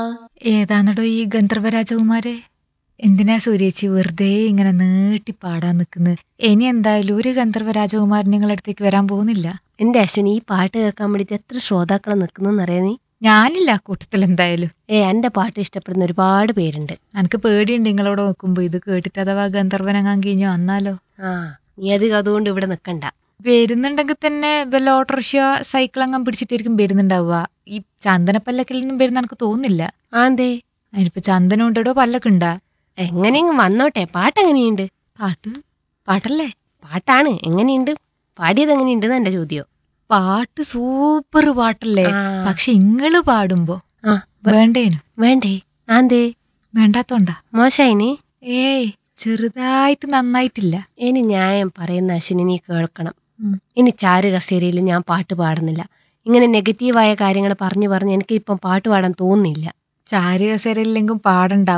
ഏതാന്നടോ ഈ ഗന്ധർവ രാജകുമാരെ എന്തിനാ സൂര്യേച്ചി വെറുതെ ഇങ്ങനെ നീട്ടി പാടാൻ നിൽക്കുന്നത് ഇനി എന്തായാലും ഒരു ഗന്ധർവ രാജകുമാരൻ നിങ്ങളുടെ അടുത്തേക്ക് വരാൻ പോകുന്നില്ല എന്റെ അശ്വിനി ഈ പാട്ട് കേൾക്കാൻ വേണ്ടിട്ട് എത്ര ശ്രോതാക്കളെ നിൽക്കുന്നറിയാ നീ ഞാനില്ല ആ കൂട്ടത്തിൽ എന്തായാലും ഏ എന്റെ പാട്ട് ഇഷ്ടപ്പെടുന്ന ഒരുപാട് പേരുണ്ട് എനിക്ക് പേടിയുണ്ട് നിങ്ങളോട് നോക്കുമ്പോ ഇത് കേട്ടിട്ട് അഥവാ ഗന്ധർവനങ്ങാൻ കഴിഞ്ഞോ വന്നാലോ ആ നീ അത് അതുകൊണ്ട് ഇവിടെ നിൽക്കണ്ട വരുന്നുണ്ടെങ്കിൽ തന്നെ വല്ല ഓട്ടോറിക്ഷ സൈക്കിൾ അങ്ങാൻ പിടിച്ചിട്ടായിരിക്കും വരുന്നുണ്ടാവുക ഈ ചന്ദനപ്പല്ലക്കിൽ നിന്നും വരുന്ന എനിക്ക് തോന്നുന്നില്ല ആന്തേ അതിനിപ്പോ ചന്ദനം ഉണ്ടോ പല്ലക്കുണ്ടാ എങ്ങനെയെങ്കിലും വന്നോട്ടെ പാട്ട് എങ്ങനെയുണ്ട് പാട്ട് പാട്ടല്ലേ പാട്ടാണ് എങ്ങനെയുണ്ട് പാടിയത് എങ്ങനെയുണ്ട് എന്റെ ചോദ്യം പാട്ട് സൂപ്പർ പാട്ടല്ലേ ആ. പക്ഷെ ഇങ്ങള് പാടുമ്പോ ആ, വേണ്ടേനു വേണ്ടേ ആന്തേ വേണ്ടാത്തോണ്ടാ മോശായിനി ഏയ് ചെറുതായിട്ട് നന്നായിട്ടില്ല ഇനി ന്യായം പറയുന്ന അശ്വിനി നീ കേൾക്കണം ഉം. ഇനി ചാരു കസേരയിൽ ഞാൻ പാട്ട് പാടുന്നില്ല ഇങ്ങനെ നെഗറ്റീവായ കാര്യങ്ങൾ പറഞ്ഞു പറഞ്ഞ് എനിക്ക് ഇപ്പം പാട്ട് പാടാൻ തോന്നുന്നില്ല ചാരുകസേരയിലെങ്കിലും പാടണ്ട